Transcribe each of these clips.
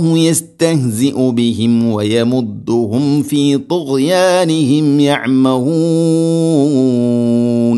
يستهزئ بهم ويمدهم في طغيانهم يعمهون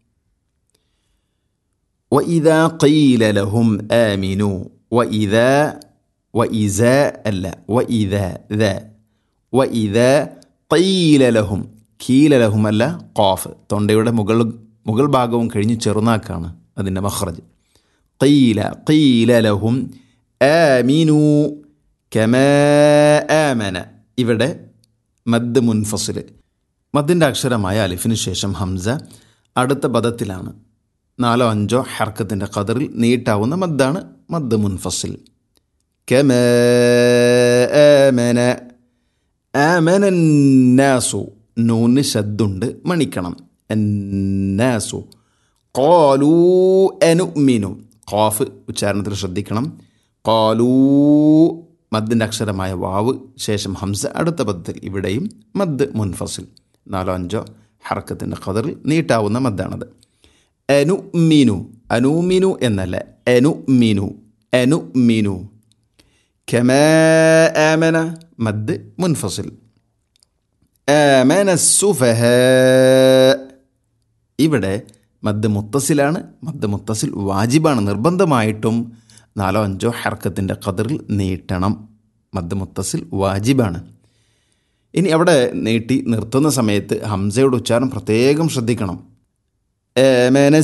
وإذا قيل لهم آمنوا وإذا وإذا ألا وإذا ذا وإذا قيل لهم കീല ലഹും അല്ല ഖാഫ് തൊണ്ടയുടെ മുകൾ മുകൾ ഭാഗവും കഴിഞ്ഞ് ചെറുനാക്കാണ് അതിൻ്റെ മഹ്റജ് ഖീല ഖീല ലഹും ആമിനു കമ ആമന ഇവിടെ മദ് മുൻഫസിൽ മദ്ദിൻ്റെ അക്ഷരമായ അലിഫിന് ശേഷം ഹംസ അടുത്ത പദത്തിലാണ് നാലോ അഞ്ചോ ഹർക്കത്തിൻ്റെ ഖദറിൽ നീട്ടാവുന്ന മദ്ദാണ് മദ് മുൻഫസിൽ കമ ആമന ആമന നാസു നൂന് ശദ്ദുണ്ട് മണിക്കണം അന്നാസു കോലൂ അനുമിനു ഖാഫ് ഉച്ചാരണത്തിൽ ശ്രദ്ധിക്കണം കോലൂ മദ്ദിൻ്റെ അക്ഷരമായ വാവ് ശേഷം ഹംസ അടുത്ത പദത്തിൽ ഇവിടെയും മദ് മുൻഫസിൽ നാലോ അഞ്ചോ ഹർക്കത്തിൻ്റെ ഖദറിൽ നീട്ടാവുന്ന മദ്ദാണത് അനുമിനു അനുമിനു എന്നല്ല അനുമിനു അനുമിനു كما آمن مد منفصل آمن السفهاء ഇവിടെ മദ് മുത്തസിലാണ് മദ് മുത്തസിൽ വാജിബാണ് നിർബന്ധമായിട്ടും നാലോ അഞ്ചോ ഹർക്കത്തിൻ്റെ ഖദറിൽ നീട്ടണം മദ് മുത്തസിൽ വാജിബാണ് ഇനി അവിടെ നീട്ടി നിർത്തുന്ന സമയത്ത് ഹംസയുടെ ഉച്ചാരണം പ്രത്യേകം ശ്രദ്ധിക്കണം آمن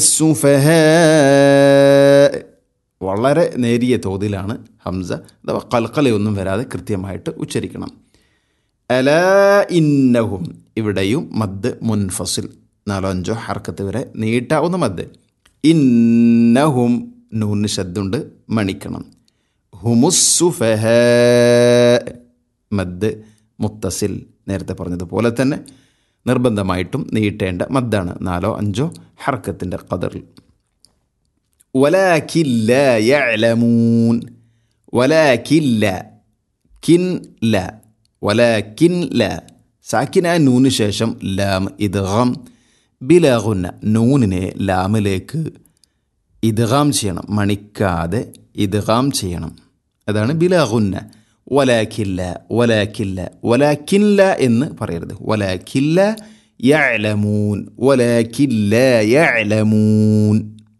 السفهاء വളരെ നേരിയ തോതിലാണ് ഹംസ അഥവാ കൽക്കലയൊന്നും വരാതെ കൃത്യമായിട്ട് ഉച്ചരിക്കണം അല ഇന്നഹും ഇവിടെയും മദ് മുൻഫസിൽ നാലോ അഞ്ചോ ഹർക്കത്ത് വരെ നീട്ടാവുന്ന മദ് ഇന്നഹും നൂന് ശബ്ദുണ്ട് മണിക്കണം ഹുമുസുഫഹ മദ് മുത്തസിൽ നേരത്തെ പറഞ്ഞതുപോലെ തന്നെ നിർബന്ധമായിട്ടും നീട്ടേണ്ട മദ്ദാണ് നാലോ അഞ്ചോ ഹർക്കത്തിൻ്റെ കതറിൽ ولكن لا يعلمون ولكن لا കിൻ ല വലാക്കിൻ ല സാക്കിന നൂന് ശേഷം ലാം ഇദ്ഗാം ബിലാഗുന്ന നൂനിനെ ലാമിലേക്ക് ഇദ്ഗാം ചെയ്യണം മണിക്കാതെ ഇദ്ഗാം ചെയ്യണം അതാണ് ബിലാഗുന്ന വലാക്കില്ല വലാക്കില്ല വലാക്കില്ല എന്ന് പറയരുത് വലാക്കില്ല യഅലമൂൻ വലാക്കില്ല യഅലമൂൻ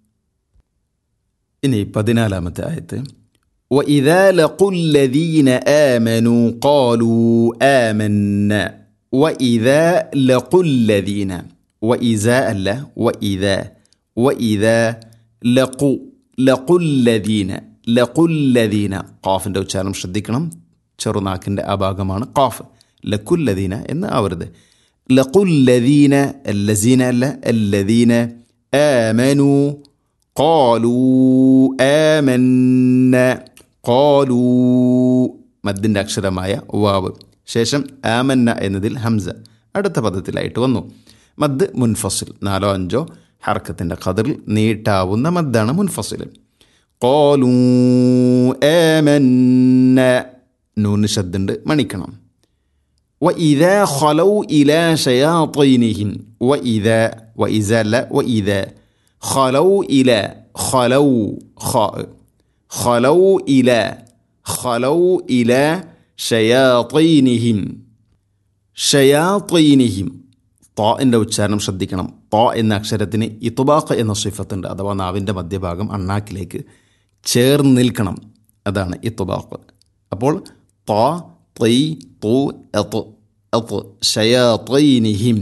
ഇനി പതിനാലാമത്തെ ആയത്ത് وإذا لقوا الذين آمنوا قالوا آمنا وإذا لقوا الذين وإذا ألا وإذا وإذا لقوا لقوا الذين لقوا الذين قافിൻ്റെ ഉച്ചാരണം ശ്രദ്ധിക്കണം ചെറുനാക്കിൻ്റെ ആ ഭാഗമാണ് ഖാഫ് ലക്കുല്ലദീന എന്ന് ആവരുത് ലക്കുല്ലദീന അല്ലസീന അല്ല അല്ലദീന ആമനു قالوا آمنا قالوا മദ്ദിൻ്റെ അക്ഷരമായ വാവ് ശേഷം ആമന്ന എന്നതിൽ ഹംസ അടുത്ത പദത്തിലായിട്ട് വന്നു മദ് മുൻഫസിൽ നാലോ അഞ്ചോ ഹർക്കത്തിൻ്റെ ഖദറിൽ നീട്ടാവുന്ന മദ്ദാണ് മുൻഫസിൽ قالوا آمنا നൂന് ശബ്ദുണ്ട് മണിക്കണം وإذا خلوا إلى شياطينهم وإذا وإذا لا وإذا خلوا إلى خلوا خاء خلوا إلى خلوا إلى شياطينهم ഷയാത്തീനിഹിം താഇൻ്റെ ഉച്ചാരണം ശ്രദ്ധിക്കണം താ എന്ന അക്ഷരത്തിന് ഇത്തുബാഖ് എന്ന സിഫത്തുണ്ട് അഥവാ നാവിൻ്റെ മധ്യഭാഗം അണ്ണാക്കിലേക്ക് ചേർന്ന് നിൽക്കണം അതാണ് ഇത്തുബാഖ് അപ്പോൾ താ തൈ തു എത്ത് എത്ത് ഷയാത്തീനിഹിം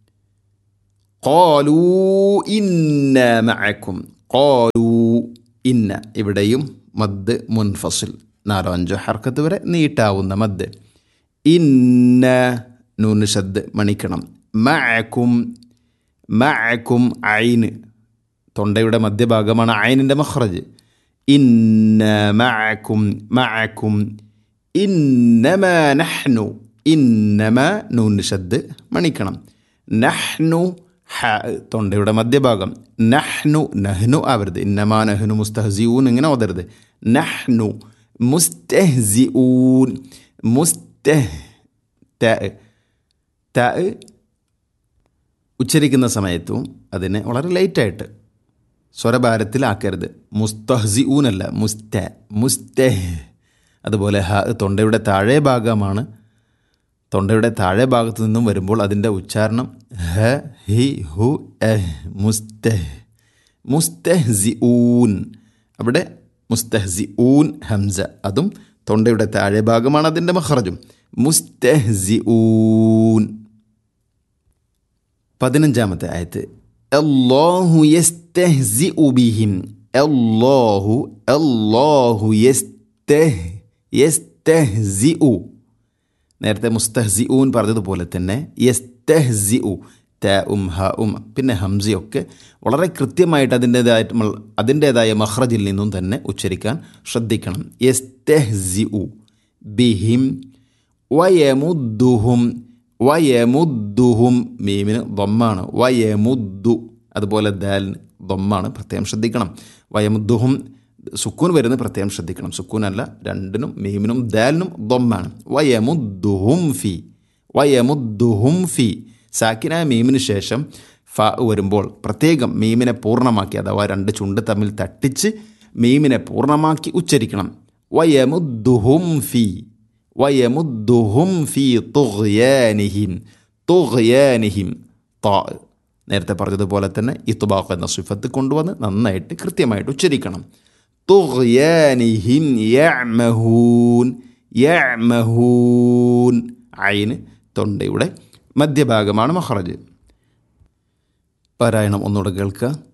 قالوا إنا معكم قالوا إن ഇവിടെയും മദ് മുൻഫസിൽ നാലോ അഞ്ചോ ഹർക്കത്ത് വരെ നീട്ടാവുന്ന മദ് ഇന്ന നൂന് ശദ് മണിക്കണം മഅക്കും മഅക്കും ഐന് തൊണ്ടയുടെ മധ്യഭാഗമാണ് ഐനിൻ്റെ മഹ്റജ് ഇന്ന മഅക്കും മഅക്കും ഇന്നമ നഹ്നു ഇന്നമ നൂന് ശദ് മണിക്കണം നഹ്നു ഹ തൊണ്ടയുടെ മധ്യഭാഗം നഹ്നു നഹ്നു ആവരുത് ഇന്നമാ നഹ്നു മുസ്തഹസിഊൻ ഇങ്ങനെ ഓതരുത് നഹ്നു മുസ്തഹ്സിഊൻ മുസ്തഹ് ത ത ഉച്ചരിക്കുന്ന സമയത്തും അതിനെ വളരെ ലൈറ്റായിട്ട് സ്വരഭാരത്തിലാക്കരുത് മുസ്തഹ്സിഊൻ അല്ല മുസ്ത മുസ്തഹ് അതുപോലെ ഹ തൊണ്ടയുടെ താഴെ ഭാഗമാണ് തൊണ്ടയുടെ താഴെ ഭാഗത്ത് നിന്നും വരുമ്പോൾ അതിൻ്റെ ഉച്ചാരണം ഹ ഹി ഹു എഹ് മുസ്തഹ് മുസ്തഹ്സി ഊൻ അവിടെ മുസ്തഹ്സി ഊൻ ഹംസ അതും തൊണ്ടയുടെ താഴെ ഭാഗമാണ് അതിൻ്റെ മഹ്റജും മുസ്തഹ്സി ഊൻ പതിനഞ്ചാമത്തെ ആയത്ത് അല്ലാഹു യസ്തഹ്സിഉ ബിഹിം അല്ലാഹു അല്ലാഹു യസ്തഹ് യസ്തഹ്സിഉ നേരത്തെ മുസ്തഹ്സിഊൻ പറഞ്ഞതുപോലെ തന്നെ യസ്തഹ്സിഉ ത ഉം ഹ ഉം പിന്നെ ഹംസയൊക്കെ വളരെ കൃത്യമായിട്ട് അതിൻ്റേതായിട്ട് അതിൻ്റേതായ മഹ്റജിൽ നിന്നും തന്നെ ഉച്ചരിക്കാൻ ശ്രദ്ധിക്കണം യസ്തഹ്സിഉ ബിഹിം വയമുദ്ദുഹും വയമുദ്ദുഹും മീമിന് ദൊമ്മാണ് വയമുദ്ദു അതുപോലെ ദാലിന് ദൊമ്മാണ് പ്രത്യേകം ശ്രദ്ധിക്കണം വയമുദ്ദുഹും സുക്കൂൻ വരുന്നത് പ്രത്യേകം ശ്രദ്ധിക്കണം സുക്കൂൻ അല്ല രണ്ടിനും മീമിനും ദാലിനും ദൊമ്മാണ് വയമുദ്ദുഹും ഫി വയമുദ്ദുഹും ഫി സാക്കിനായ മീമിന് ശേഷം ഫ വരുമ്പോൾ പ്രത്യേകം മീമിനെ പൂർണ്ണമാക്കി അഥവാ രണ്ട് ചുണ്ട് തമ്മിൽ തട്ടിച്ച് മീമിനെ പൂർണ്ണമാക്കി ഉച്ചരിക്കണം വയമുദ്ദുഹും ഫി വയമുദ്ദുഹും ഫി തുഗ്യാനിഹിം തുഗ്യാനിഹിം താ നേരത്തെ പറഞ്ഞതുപോലെ തന്നെ ഇത്തുബാഖ് എന്ന സിഫത്ത് കൊണ്ടുവന്ന് നന്നായിട്ട് കൃത്യമായിട്ട് ഉച്ചരിക്കണം തുഗ്യാനിഹിം യഅ്മഹൂൻ യഅ്മഹൂൻ ഐന് തൊണ്ടയുടെ മധ്യഭാഗമാണ് മഹ്റജ് പാരായണം ഒന്നുകൂടെ കേൾക്കുക